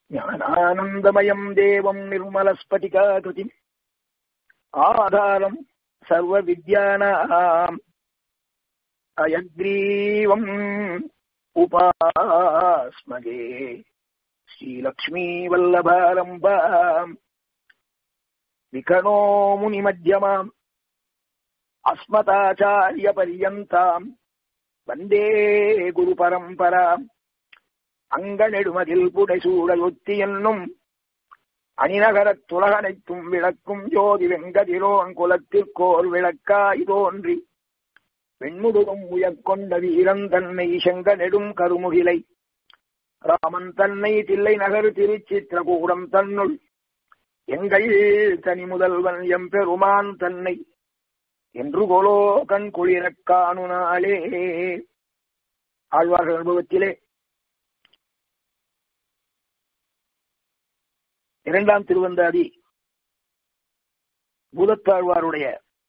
ஞானானந்தமயம் தேவம் நிர்மலஸ்பட்டிகாகிருதிம் ஆதாரம் சர்வ வித்யானாம் அயக்ரீவம் உபாஸ்மகே ஸ்ரீலக்ஷ்மீ வல்லபாரம்பாம் விகணோ முனிமத்தியமாம் அஸ்மதாச்சாரிய பரியந்தாம் வந்தே குரு பரம்பராம் அங்கநெடுமதில் புடைசூடையொத்தி என்னும் அணிநகரத் துலகனைத்தும் விளக்கும் ஜோதி வெங்கதிரோன் குலத்திற்கோர் விளக்காய் தோன்றி வெண்முதுகும் உயர்கொண்ட வீரன் தன்னை செங்க நெடும் கருமுகிலை ராமன் தன்னை தில்லை நகர் திருச்சித்திரகூடம் தன்னுள் எங்கள் தனி முதல்வன் எம்பெருமான் தன்னை என்று கொலோ கண் குளிரக் காணுனாலே ஆழ்வார்கள் அனுபவத்திலே இரண்டாம் திருவந்தாதி பூதத்தாழ்வாருடைய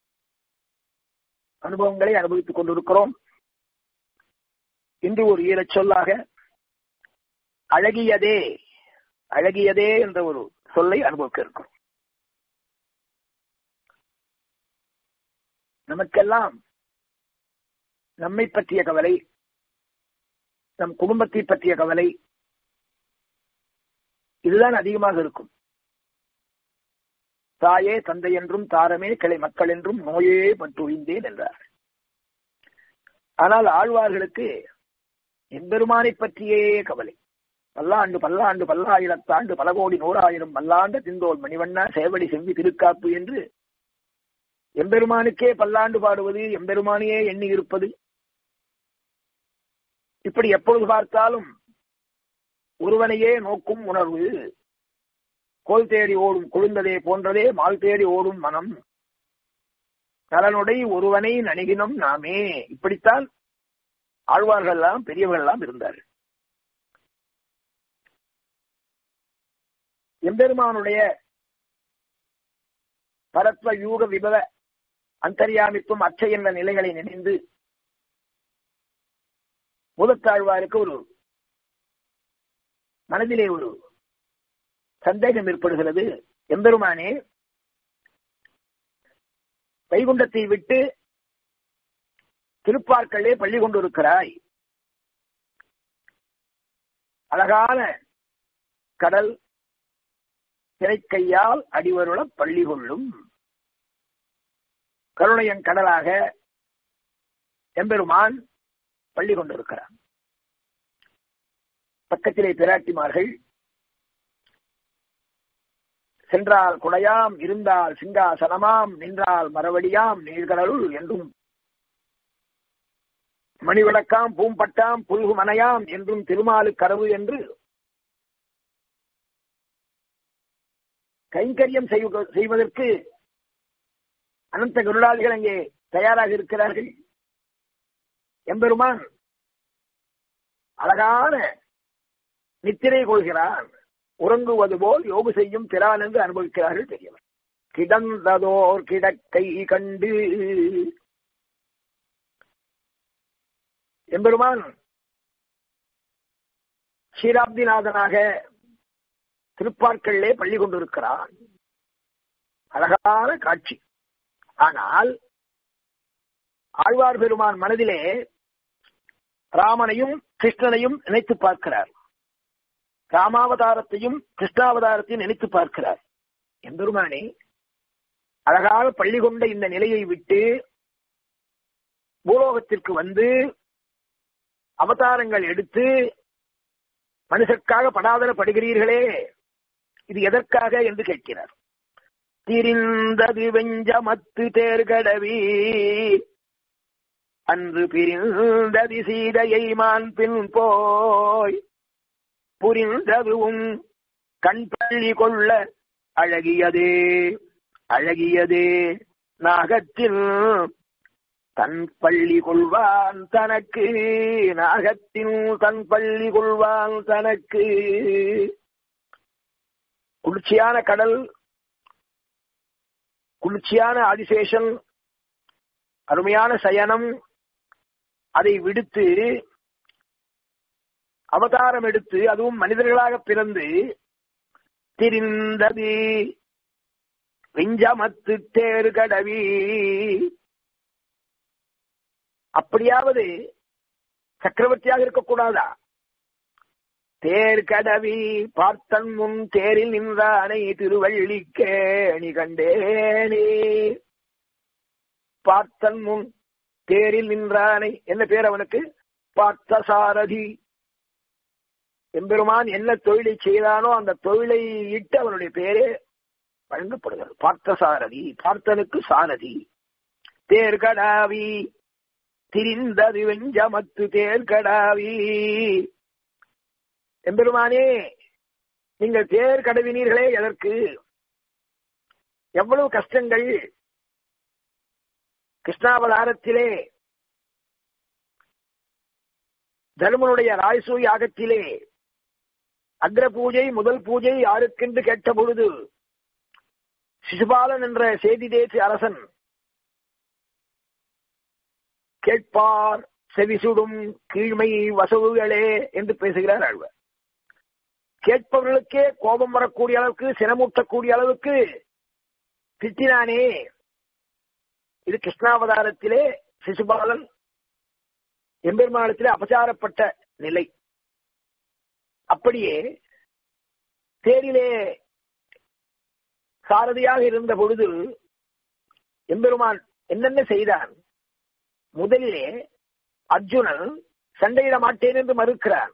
அனுபவங்களை அனுபவித்துக் கொண்டிருக்கிறோம் இன்று ஒரு ஈரச் சொல்லாக அழகியதே அழகியதே என்ற ஒரு சொல்லை அனுபவிக்க இருக்கிறோம் நமக்கெல்லாம் நம்மை பற்றிய கவலை நம் குடும்பத்தை பற்றிய கவலை இதுதான் அதிகமாக இருக்கும் தாயே தந்தை என்றும் தாரமே கிளை மக்கள் என்றும் நோயே பற்றுவிந்தேன் என்றார் ஆனால் ஆழ்வார்களுக்கு எம்பெருமானை பற்றியே கவலை பல்லாண்டு பல்லாண்டு பல்லாயிரத்தாண்டு பல கோடி நூறாயிரம் பல்லாண்டு திந்தோல் மணிவண்ணா சேவடி செவ்வி திருக்காப்பு என்று எம்பெருமானுக்கே பல்லாண்டு பாடுவது எம்பெருமானையே எண்ணி இருப்பது இப்படி எப்பொழுது பார்த்தாலும் ஒருவனையே நோக்கும் உணர்வு கோல் தேடி ஓடும் கொழுந்ததே போன்றதே மால் தேடி ஓடும் மனம் நலனுடை ஒருவனை நணிகினம் நாமே இப்படித்தான் ஆழ்வார்கள் எல்லாம் பெரியவர்கள் எல்லாம் இருந்தார்கள் எம்பெருமானுடைய பரத்வ யூக விபவ அந்தரியாமித்துவம் அச்சை என்ற நிலைகளை நினைந்து முதத்தாழ்வாருக்கு ஒரு மனதிலே ஒரு சந்தேகம் ஏற்படுகிறது எம்பெருமானே வைகுண்டத்தை விட்டு திருப்பார்க்களே பள்ளி கொண்டிருக்கிறாய் அழகான கடல் திரைக்கையால் அடிவருள பள்ளி கொள்ளும் கருணையன் கடலாக எம்பெருமான் பள்ளி கொண்டிருக்கிறான் பக்கத்திலே பிராட்டிமார்கள் சென்றால் குடையாம் இருந்தால் சிங்காசனமாம் நின்றால் மரவடியாம் நீழ்கடலுள் என்றும் மணிவிளக்காம் பூம்பட்டாம் புல்கு மனையாம் என்றும் திருமாலு கரவு என்று கைங்கரியம் செய்வதற்கு அனந்த குருடாளிகள் அங்கே தயாராக இருக்கிறார்கள் எம்பெருமான் அழகான நித்திரை கொள்கிறான் உறங்குவது போல் யோகு செய்யும் பிரான் என்று அனுபவிக்கிறார்கள் பெரியவர் கிடந்ததோர் கிடக்கை கண்டு எம்பெருமான் ஷீராப்திநாதனாக திருப்பார்க்கல்லே பள்ளி கொண்டிருக்கிறான் அழகான காட்சி ஆனால் ஆழ்வார் பெருமான் மனதிலே ராமனையும் கிருஷ்ணனையும் நினைத்து பார்க்கிறார் ராமாவதாரத்தையும் கிருஷ்ணாவதாரத்தையும் நினைத்து பார்க்கிறார் எம்பெருமானே அழகாக பள்ளி கொண்ட இந்த நிலையை விட்டு பூலோகத்திற்கு வந்து அவதாரங்கள் எடுத்து மனுஷற்காக படாதரப்படுகிறீர்களே இது எதற்காக என்று கேட்கிறார் திரிந்தது வெஞ்சமத்து தேர்கடவி அன்று பிரிந்ததி சீதையை மான் பின் போய் புரிந்ததுவும் கண் பள்ளி கொள்ள அழகியதே அழகியதே நாகத்தில் தன் பள்ளி கொள்வான் தனக்கு நாகத்தின் தன் பள்ளி கொள்வான் தனக்கு குளிர்ச்சியான கடல் குளிர்ச்சியான ஆதிசேஷன் அருமையான சயனம் அதை விடுத்து அவதாரம் எடுத்து அதுவும் மனிதர்களாக பிறந்து திரிந்தது விஞ்சமத்து தேர் கடவி அப்படியாவது சக்கரவர்த்தியாக இருக்கக்கூடாதா தேர் கடவி பார்த்தன் முன் தேரில் நின்றானை திருவள்ளிக்கேணி கண்டேனே பார்த்தன் முன் தேரில் நின்றானை என்ன பேர் அவனுக்கு பார்த்த சாரதி எம்பெருமான் என்ன தொழிலை செய்தானோ அந்த தொழிலை இட்டு அவனுடைய பேரே வழங்கப்படுகிறது பார்த்த சாரதி பார்த்தனுக்கு சாரதி தேர்கடாவி திரிந்தது வெஞ்சமத்து தேர்கடாவி எம்பெருமானே நீங்கள் தேர் கடவினீர்களே எதற்கு எவ்வளவு கஷ்டங்கள் கிருஷ்ணாவதாரத்திலே தர்மனுடைய ராய்சூ யாகத்திலே அக்ர பூஜை முதல் பூஜை யாருக்கென்று கேட்ட பொழுது சிசுபாலன் என்ற செய்தி தேசி அரசன் கேட்பார் செவிசுடும் கீழ்மை வசவுகளே என்று பேசுகிறார் ஆழ்வார் கேட்பவர்களுக்கே கோபம் வரக்கூடிய அளவுக்கு சினமூட்டக்கூடிய அளவுக்கு திட்டினானே இது கிருஷ்ணாவதாரத்திலே சிசுபாலன் எம்பெருமானத்திலே அபச்சாரப்பட்ட நிலை அப்படியே தேரிலே சாரதியாக இருந்த பொழுது எம்பெருமான் என்னென்ன செய்தான் முதலிலே அர்ஜுனன் சண்டையிட மாட்டேன் என்று மறுக்கிறான்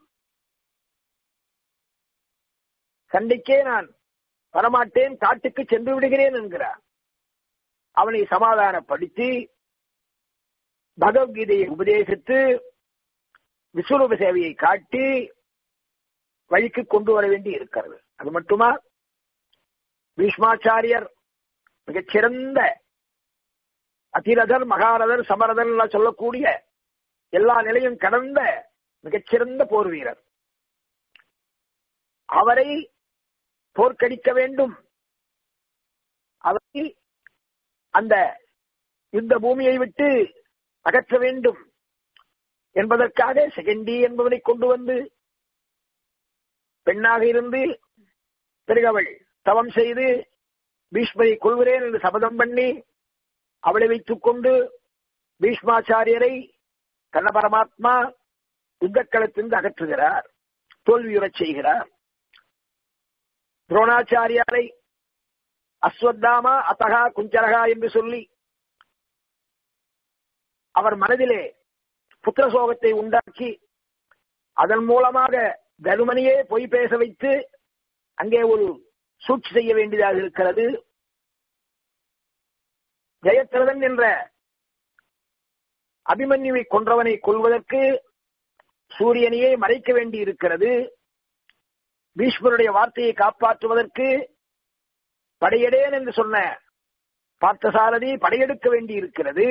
சண்டைக்கே நான் வரமாட்டேன் காட்டுக்கு சென்று விடுகிறேன் என்கிறான் அவனை சமாதானப்படுத்தி பகவத்கீதையை உபதேசித்து விஸ்வரூப சேவையை காட்டி வழிக்கு கொண்டு வர வேண்டி இருக்கிறது அது மட்டுமா பீஷ்மாச்சாரியர் மிகச்சிறந்த அதிரதர் மகாரதர் சமரதர் எல்லாம் சொல்லக்கூடிய எல்லா நிலையும் கடந்த மிகச்சிறந்த போர் வீரர் அவரை போர்க்கடிக்க வேண்டும் அவரை அந்த யுத்த பூமியை விட்டு அகற்ற வேண்டும் என்பதற்காக செகண்டி என்பவனை கொண்டு வந்து பெண்ணாக இருந்து பிறகு அவள் தவம் செய்து பீஷ்மரை கொள்கிறேன் என்று சபதம் பண்ணி அவளை வைத்துக் கொண்டு பீஷ்மாச்சாரியரை கண்ண பரமாத்மா யுத்தக்களத்திலிருந்து அகற்றுகிறார் தோல்வியுறச் செய்கிறார் துரோணாச்சாரியாரை அஸ்வத்தாமா அத்தகா குஞ்சரகா என்று சொல்லி அவர் மனதிலே புத்திர சோகத்தை உண்டாக்கி அதன் மூலமாக தருமனையே பொய் பேச வைத்து அங்கே ஒரு சூழ்ச்சி செய்ய வேண்டியதாக இருக்கிறது ஜெயத்ரதன் என்ற அபிமன்யுவை கொன்றவனை கொள்வதற்கு சூரியனையே மறைக்க வேண்டி இருக்கிறது பீஷ்மருடைய வார்த்தையை காப்பாற்றுவதற்கு படையடேன் என்று சொன்ன பார்த்தசாரதி படையெடுக்க வேண்டி இருக்கிறது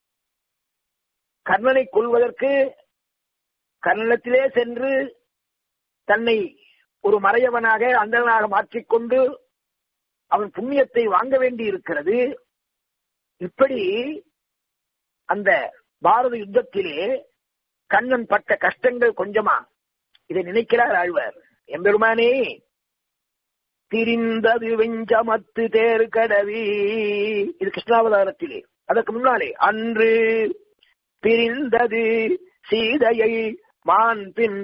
கர்ணனை கொள்வதற்கு கர்ணத்திலே சென்று தன்னை ஒரு மறையவனாக அந்தனாக மாற்றிக்கொண்டு அவன் புண்ணியத்தை வாங்க வேண்டி இருக்கிறது இப்படி அந்த பாரத யுத்தத்திலே கண்ணன் பட்ட கஷ்டங்கள் கொஞ்சமா இதை நினைக்கிறார் ஆழ்வார் எம்பெருமானே திரிந்தது வெஞ்சமத்து தேர் கடவி இது கிருஷ்ணாவதாரத்திலே அதற்கு முன்னாலே அன்று பிரிந்தது சீதையை மான் பின்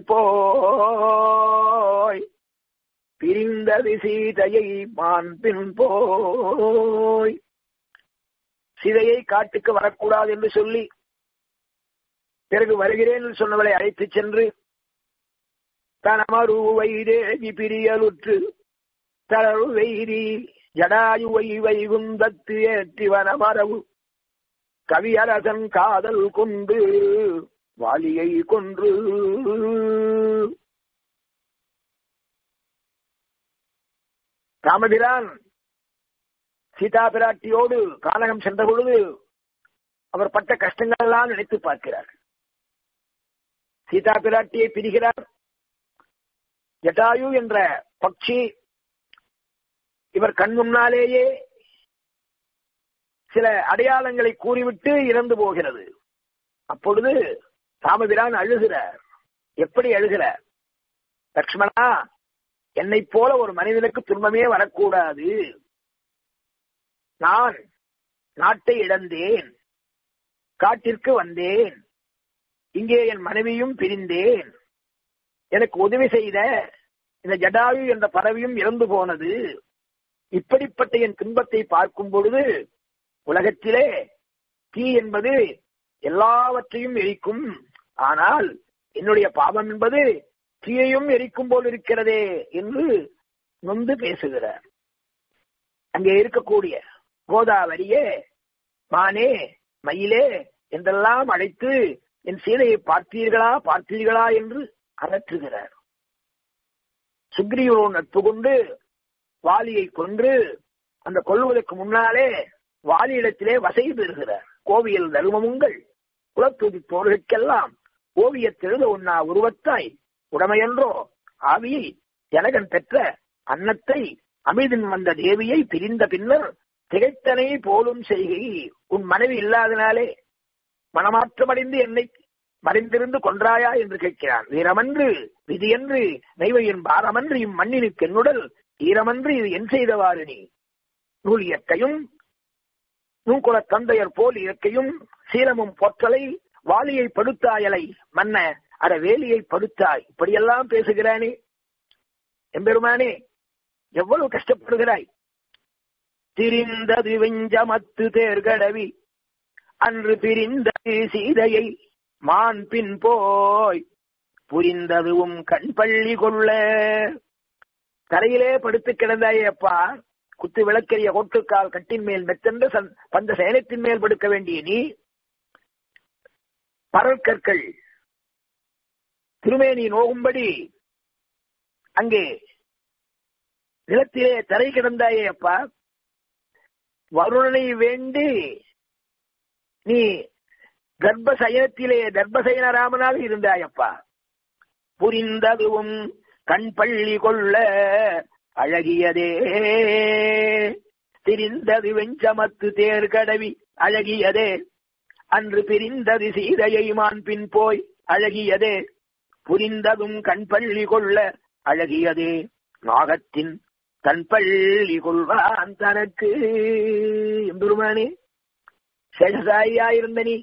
போய் பிரிந்தது சீதையை மான் பின் போய் சீதையை காட்டுக்கு வரக்கூடாது என்று சொல்லி பிறகு வருகிறேன் என்று சொன்னவளை அழைத்துச் சென்று தனமருவை தேவி பிரியலுற்று தளரு வைரி ஜடாயுவை வைகுந்தத்து ஏற்றி வனமரவு கவியரசன் காதல் கொண்டு வாலியை கொன்று ராமபிரான் சீதா பிராட்டியோடு கானகம் சென்ற பொழுது அவர் பட்ட கஷ்டங்கள் எல்லாம் நினைத்து பார்க்கிறார் சீதா பிராட்டியை பிரிகிறார் ஜட்டாயு என்ற பட்சி இவர் கண் முன்னாலேயே சில அடையாளங்களை கூறிவிட்டு இறந்து போகிறது அப்பொழுது ராமபிரான் அழுகிறார் எப்படி அழுகிறார் லக்ஷ்மணா என்னை போல ஒரு மனிதனுக்கு துன்பமே வரக்கூடாது நான் நாட்டை இழந்தேன் காட்டிற்கு வந்தேன் இங்கே என் மனைவியும் பிரிந்தேன் எனக்கு உதவி செய்த இந்த ஜடாயு என்ற பறவையும் இறந்து போனது இப்படிப்பட்ட என் துன்பத்தை பார்க்கும் பொழுது உலகத்திலே தீ என்பது எல்லாவற்றையும் எரிக்கும் ஆனால் என்னுடைய பாவம் என்பது தீயையும் எரிக்கும் போல் இருக்கிறதே என்று நொந்து பேசுகிறார் அங்கே இருக்கக்கூடிய கோதாவரியே மானே மயிலே என்றெல்லாம் அழைத்து என் சீதையை பார்த்தீர்களா பார்த்தீர்களா என்று அகற்றுகிறார் சுக்ரீவனோடு நட்பு கொண்டு வாலியை கொன்று அந்த கொல்வதற்கு முன்னாலே வாலியிடத்திலே வசை பெறுகிறார் கோவியல் தருமமுங்கள் குலத்துதி தோர்களுக்கெல்லாம் ஓவியத்தெழுத உண்ணா உருவத்தாய் உடமையன்றோ ஆவியை ஜனகன் பெற்ற அன்னத்தை அமிர்தின் வந்த தேவியை பிரிந்த பின்னர் திகைத்தனை போலும் செய்கை உன் மனைவி இல்லாதனாலே மனமாற்றமடைந்து என்னை மறைந்திருந்து கொன்றாயா என்று கேட்கிறான் வீரமன்று விதியன்று நெய்வையின் பாரமன்று இம்மண்ணினுக்கு என்னுடல் ஈரமன்று இது என் செய்தவாறு நீ நூல் இயற்கையும் நூங்குல தந்தையர் போல் இயற்கையும் சீலமும் பொற்றலை வாலியை படுத்தாயலை மன்ன அட வேலியை படுத்தாய் இப்படியெல்லாம் பேசுகிறானே எம்பெருமானே எவ்வளவு கஷ்டப்படுகிறாய் திரிந்தது வெஞ்சமத்து தேர்கடவி அன்று பிரிந்தது சீதையை மான் பின் போய் புரிந்ததுவும் கண் பள்ளி கொள்ள தரையிலே படுத்து கிடந்தாயே அப்பா குத்து விளக்கரிய கொட்டுக்கால் கட்டின் மேல் மெத்தென்ற பந்த சேனத்தின் மேல் படுக்க வேண்டிய நீ பரற்கற்கள் திருமேனி நோகும்படி அங்கே நிலத்திலே தரை கிடந்தாயே அப்பா வருணனை வேண்டி நீ கர்ப்பசயனத்திலே கர்ப்பசயன ராமனாக இருந்தாயப்பா புரிந்ததுவும் கண் பள்ளி கொள்ள அழகியதே திரிந்தது வெஞ்சமத்து தேர் கடவி அழகியதே அன்று பிரிந்தது சீதையை மான் பின் போய் அழகியதே புரிந்ததும் கண் பள்ளி கொள்ள அழகியதே நாகத்தின் தன் பள்ளி கொள்வான் தனக்கு எம்பெருமானே சேஷசாயியா இருந்த நீ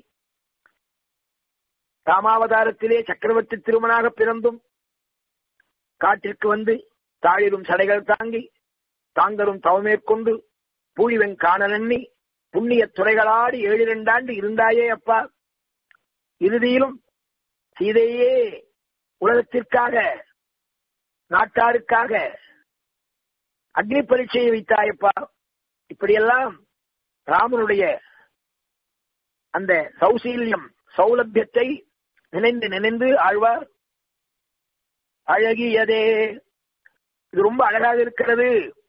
ராமாவதாரத்திலே சக்கரவர்த்தி திருமணாக பிறந்தும் காட்டிற்கு வந்து தாழிரும் சடைகள் தாங்கி தாங்கரும் தவமேற்கொண்டு பூழிவன் காணலன்னி புண்ணிய துறைகளாடி ஏழு இரண்டாண்டு இருந்தாயே அப்பா இறுதியிலும் சீதையே உலகத்திற்காக நாட்டாருக்காக அக்னி பரீட்சையை வைத்தாயப்பா இப்படியெல்லாம் ராமனுடைய அந்த சௌசீல்யம் சௌலபியத்தை நினைந்து நினைந்து ஆழ்வார் அழகியதே இது ரொம்ப அழகாக இருக்கிறது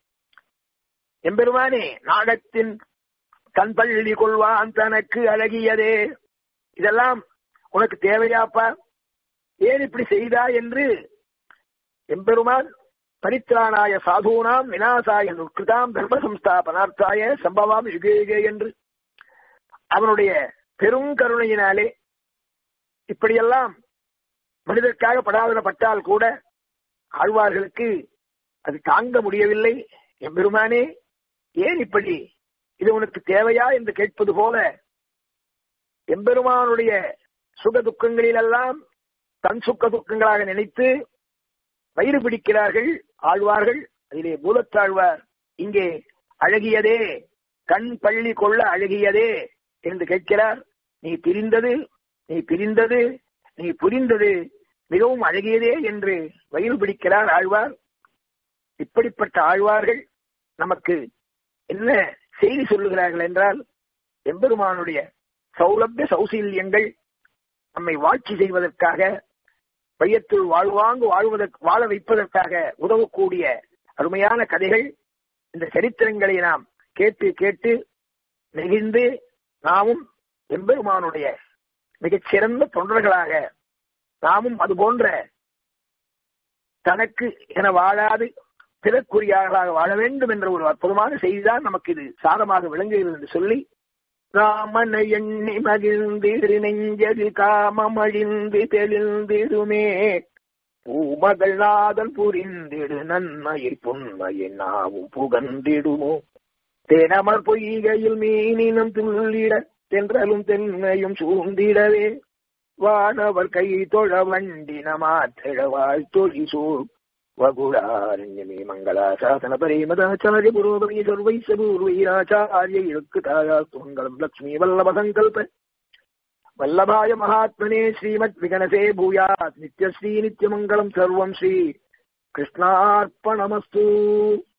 எம்பெருமானே நாடத்தின் கண் பள்ளி கொள்வான் தனக்கு அழகியதே இதெல்லாம் உனக்கு தேவையாப்பா ஏன் இப்படி செய்தா என்று எம்பெருமான் பரித்ராணாய சாதூனாம் வினாசாய நுட்கிருதாம் தர்ம சம்ஸ்தாபனார்த்தாய சம்பவாம் யுகே யுகே என்று அவனுடைய பெரும் கருணையினாலே இப்படியெல்லாம் மனிதற்காக படாதனப்பட்டால் கூட ஆழ்வார்களுக்கு அது தாங்க முடியவில்லை எம்பெருமானே ஏன் இப்படி இது உனக்கு தேவையா என்று கேட்பது போல எம்பெருமானுடைய சுக துக்கங்களிலெல்லாம் தன் சுக்க துக்கங்களாக நினைத்து வயிறு பிடிக்கிறார்கள் ஆழ்வார்கள் அதிலே மூலத்தாழ்வார் இங்கே அழகியதே கண் பள்ளி கொள்ள அழகியதே என்று கேட்கிறார் நீ பிரிந்தது நீ பிரிந்தது நீ புரிந்தது மிகவும் அழகியதே என்று வயிறு பிடிக்கிறார் ஆழ்வார் இப்படிப்பட்ட ஆழ்வார்கள் நமக்கு என்ன செய்தி சொல்லுகிறார்கள் என்றால் எம்பெருமானுடைய சௌலபிய சௌசீல்யங்கள் நம்மை வாழ்ச்சி செய்வதற்காக வையத்துள் வாழ்வாங்கு வாழ்வதற்கு வாழ வைப்பதற்காக உதவக்கூடிய அருமையான கதைகள் இந்த சரித்திரங்களை நாம் கேட்டு கேட்டு நெகிழ்ந்து நாமும் எம்பெருமானுடைய மிகச் சிறந்த தொண்டர்களாக நாமும் அது போன்ற தனக்கு என வாழாது பிறக்குரியார்களாக வாழ வேண்டும் என்ற ஒரு அற்புதமான செய்திதான் நமக்கு இது சாதமாக விளங்குகிறது என்று சொல்லி ராமனை எண்ணி மகிழ்ந்திரு நெஞ்சது காமமழிந்து தெளிந்திருமே பூமகள் நாதன் புரிந்திடு நன்மையில் புன்மையின் நாவும் புகந்திடுமோ தேனமர் பொய்கையில் மீனினம் துள்ளிட தென்றலும் தென்னையும் சூழ்ந்திடவே வானவர் கை தொழ வண்டின மாற்றிட வாழ்த்தொழி சூழ் வகுடாரண்யமே மங்களா சாசன பரேமதாச்சாரிய புரோபமி சர்வைச பூர்வீராச்சாரிய இருக்கு தாயா சுமங்கலம் லக்ஷ்மி வல்லப சங்கல்ப வல்லபாய மகாத்மனே ஸ்ரீமத் விகனசே பூயாத் நித்யஸ்ரீ நித்யமங்கலம் சர்வம் ஸ்ரீ கிருஷ்ணார்ப்பணமஸ்து